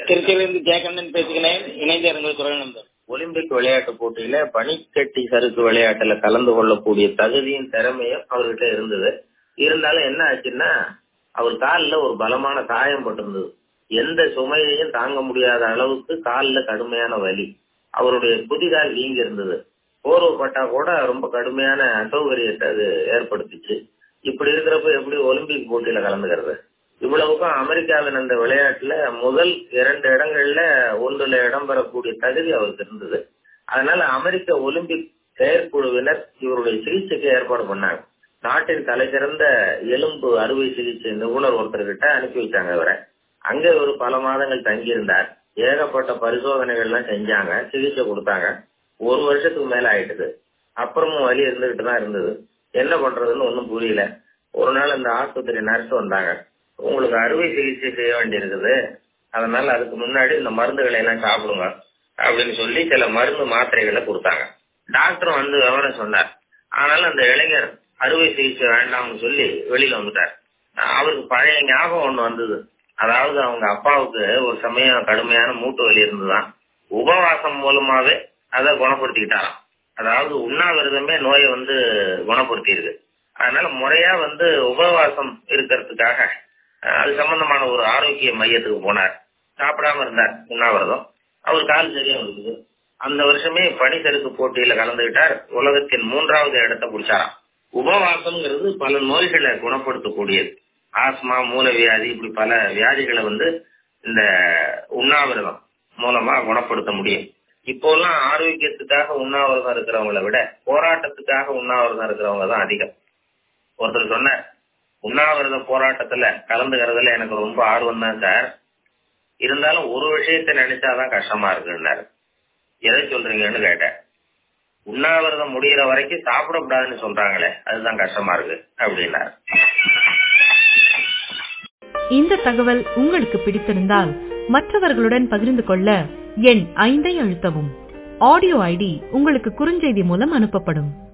திருச்சியிலிருந்து ஜெயகண்ணன் பேசுகிறேன் இணைந்த இருங்கள் குரல் நம்பர் ஒலிம்பிக் விளையாட்டு போட்டியில பனிக்கட்டி சறுக்கு விளையாட்டுல கலந்து கொள்ளக்கூடிய தகுதியும் திறமையும் அவர்கிட்ட இருந்தது இருந்தாலும் என்ன ஆச்சுன்னா அவர் காலில் ஒரு பலமான காயம் பட்டிருந்தது எந்த சுமையையும் தாங்க முடியாத அளவுக்கு காலில் கடுமையான வலி அவருடைய குதிகால் வீங்கி இருந்தது போர்வப்பட்டா கூட ரொம்ப கடுமையான அசௌகரியத்தை அது ஏற்படுத்திச்சு இப்படி இருக்கிறப்ப எப்படி ஒலிம்பிக் போட்டியில கலந்துக்கிறது இவ்வளவுக்கும் அமெரிக்காவில் நடந்த விளையாட்டுல முதல் இரண்டு இடங்கள்ல ஒன்றுல இடம் பெறக்கூடிய தகுதி அவருக்கு இருந்தது அதனால அமெரிக்க ஒலிம்பிக் செயற்குழுவினர் இவருடைய சிகிச்சைக்கு ஏற்பாடு பண்ணாங்க நாட்டின் தலைசிறந்த எலும்பு அறுவை சிகிச்சை நிபுணர் ஒருத்தர்கிட்ட அனுப்பி வச்சாங்க இவரை அங்க ஒரு பல மாதங்கள் தங்கியிருந்தார் ஏகப்பட்ட பரிசோதனைகள் எல்லாம் செஞ்சாங்க சிகிச்சை கொடுத்தாங்க ஒரு வருஷத்துக்கு மேல ஆயிட்டுது அப்புறமும் வலி இருந்துகிட்டு தான் இருந்தது என்ன பண்றதுன்னு ஒன்றும் புரியல ஒரு நாள் இந்த ஆஸ்பத்திரி நர்ஸ் வந்தாங்க உங்களுக்கு அறுவை சிகிச்சை செய்ய வேண்டியிருக்குது அதனால அதுக்கு முன்னாடி இந்த மருந்துகளை எல்லாம் சாப்பிடுங்க அப்படின்னு சொல்லி சில மருந்து மாத்திரைகளை கொடுத்தாங்க டாக்டர் வந்து விவரம் சொன்னார் ஆனாலும் அந்த இளைஞர் அறுவை சிகிச்சை வேண்டாம்னு சொல்லி வெளியில வந்துட்டார் அவருக்கு பழைய ஞாபகம் ஒண்ணு வந்தது அதாவது அவங்க அப்பாவுக்கு ஒரு சமயம் கடுமையான மூட்டு வலி இருந்துதான் உபவாசம் மூலமாவே அதை குணப்படுத்திக்கிட்டாராம் அதாவது உண்ணாவிரதமே நோயை வந்து குணப்படுத்தியிருக்கு அதனால முறையா வந்து உபவாசம் இருக்கிறதுக்காக அது சம்பந்தமான ஒரு ஆரோக்கிய மையத்துக்கு போனார் சாப்பிடாம இருந்தார் உண்ணாவிரதம் அவர் கால் சரியா இருக்குது அந்த வருஷமே பனிசறுக்கு போட்டியில கலந்துகிட்டார் உலகத்தின் மூன்றாவது இடத்தை பிடிச்சாராம் உபவாசம்ங்கிறது பல நோய்களை குணப்படுத்தக்கூடியது ஆஸ்மா மூல வியாதி இப்படி பல வியாதிகளை வந்து இந்த உண்ணாவிரதம் மூலமா குணப்படுத்த முடியும் இப்போல்லாம் ஆரோக்கியத்துக்காக உண்ணாவிரதம் இருக்கிறவங்கள விட போராட்டத்துக்காக உண்ணாவிரதம் இருக்கிறவங்க தான் அதிகம் ஒருத்தர் சொன்னார் உண்ணாவிரத போராட்டத்துல கலந்துக்கிறதுல எனக்கு ரொம்ப ஆர்வம் தான் சார் இருந்தாலும் ஒரு விஷயத்த நினைச்சாதான் கஷ்டமா இருக்குன்னாரு எதை சொல்றீங்கன்னு கேட்டேன் உண்ணாவிரதம் முடிகிற வரைக்கும் சாப்பிடக்கூடாதுன்னு சொல்றாங்களே அதுதான் கஷ்டமா இருக்கு அப்படின்னாரு இந்த தகவல் உங்களுக்கு பிடித்திருந்தால் மற்றவர்களுடன் பகிர்ந்து கொள்ள எண் ஐந்தை அழுத்தவும் ஆடியோ ஐடி உங்களுக்கு குறுஞ்செய்தி மூலம் அனுப்பப்படும்